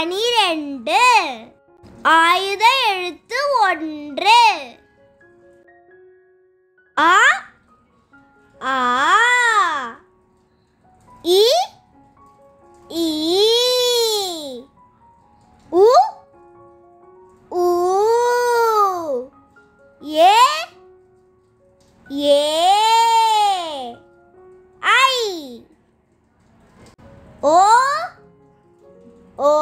பனிரெண்டு ஆயுத எழுத்து ஒன்று ஆ ஆ இ ஈ உ ஊ ஏ ஏ ஐ ஓ ஓ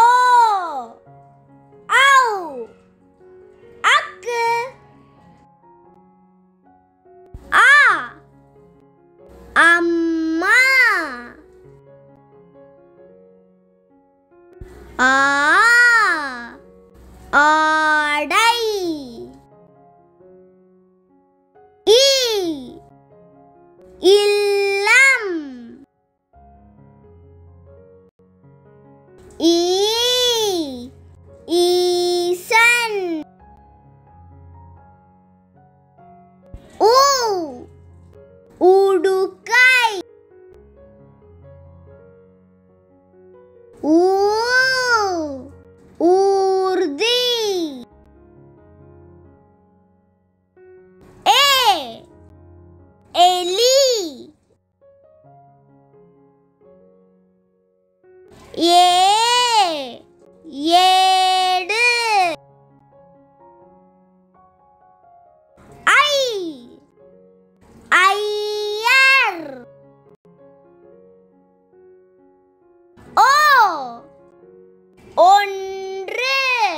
ஔ அக்கு ஆ அம்மா ஆ ஆடை ஈ இல்லம் ஈ ஈசன் ஊ உடுக்கை ஊ ஊர்தி ஏ எலி ஏ ஏடு ஐ ஐயர் ஓ ஒன்று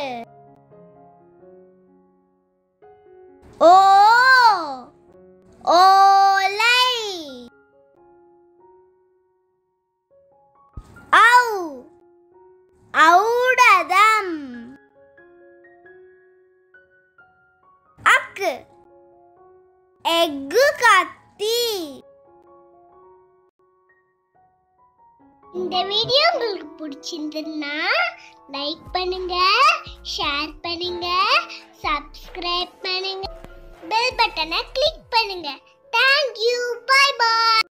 ஓ ஓலை ஔ ஔடதம் அக்கு எக்கு கத்தி இந்த வீடியோ உங்களுக்கு பிடிச்சிருந்ததுன்னா லைக் பண்ணுங்க ஷேர் பண்ணுங்க சப்ஸ்கிரைப் பண்ணுங்க பெல் பட்டனை கிளிக் பண்ணுங்க தேங்க்யூ பை பாய்